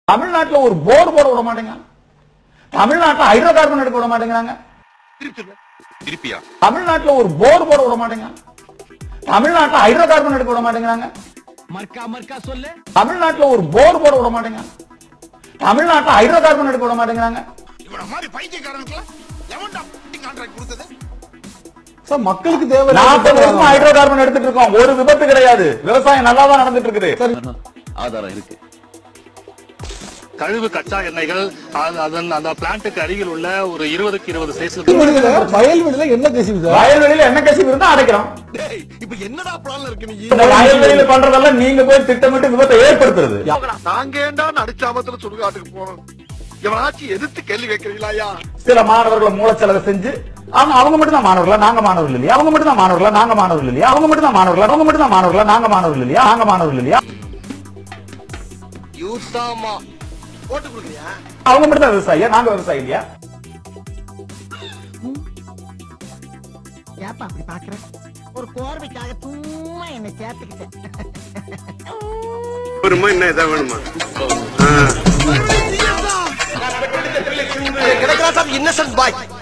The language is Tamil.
தமிழ்நாட்டுல ஒரு போர் போட விட மாட்டேங்க தமிழ்நாட்டுல ஹைட்ரோ கார்பன் எடுக்க விட மாட்டேங்கிறாங்க திருப்பியா தமிழ்நாட்டுல ஒரு போர் போட விட மாட்டேங்க தமிழ்நாட்டுல ஹைட்ரோ கார்பன் எடுக்க விட மாட்டேங்கிறாங்க மர்க்கா மர்க்கா சொல்லு தமிழ்நாட்டுல ஒரு போர் போட விட மாட்டேங்க தமிழ்நாட்டுல ஹைட்ரோ கார்பன் எடுக்க விட மாட்டேங்கிறாங்க இவன மாதிரி பைத்தியக்காரனுக்கு எவன்டா கான்ட்ராக்ட் கொடுத்தது சார் மக்களுக்கு தேவை நாற்பது வருஷமா ஹைட்ரோ கார்பன் எடுத்துட்டு இருக்கோம் ஒரு விபத்து கிடையாது விவசாயம் நல்லா தான் நடந்துட்டு இருக்குது ஆதாரம் இருக்கு கழிவு கச்சா எண்ணெய்கள் அது- அதன் அந்த பிளான்ட்டுக்கு அருகில் உள்ள ஒரு இருபதுக்கு இருபது சைஸ் வயல்வெளியில வயல்வெளியில என்ன கசிவு சார் வயல்வெளியில என்ன கசிவு இருந்தா அடைக்கிறோம் இப்ப என்னடா பிளான்ல இருக்கு நீ இந்த வயல்வெளியில பண்றதெல்லாம் நீங்க போய் திட்டமிட்டு விபத்தை ஏற்படுத்துறது நாங்க ஏண்டா நடிச்சாமத்துல சுடுகாட்டுக்கு போறோம் எவனாச்சும் எதிர்த்து கேள்வி கேட்கறீங்களா சில மாணவர்களை மூலச்செலவு செஞ்சு அவங்க அவங்க மட்டும் தான் மாணவர்களா நாங்க மாணவர்கள் இல்லையா அவங்க மட்டும் தான் மாணவர்களா நாங்க மாணவர்கள் இல்லையா அவங்க மட்டும் தான் மாணவர்களா அவங்க மட்டும் தான் மாணவர்களா நாங்க மாணவர்கள் இல்லையா நாங்க மாணவர்கள் இல்லையா யூத்தாமா போட்டு கொடுக்குறியா அவங்க மட்டும் தான் விவசாயியா நாங்க விவசாயி இல்லையா ஏப்பா அப்படி பாக்குற ஒரு கோர்வைக்காக சும்மா என்னை சேர்த்துக்கிட்டேன் வேணுமா என்ன எதாவது வேணுமா கிடைக்கிறா சார் இன்னசென்ட் பாய்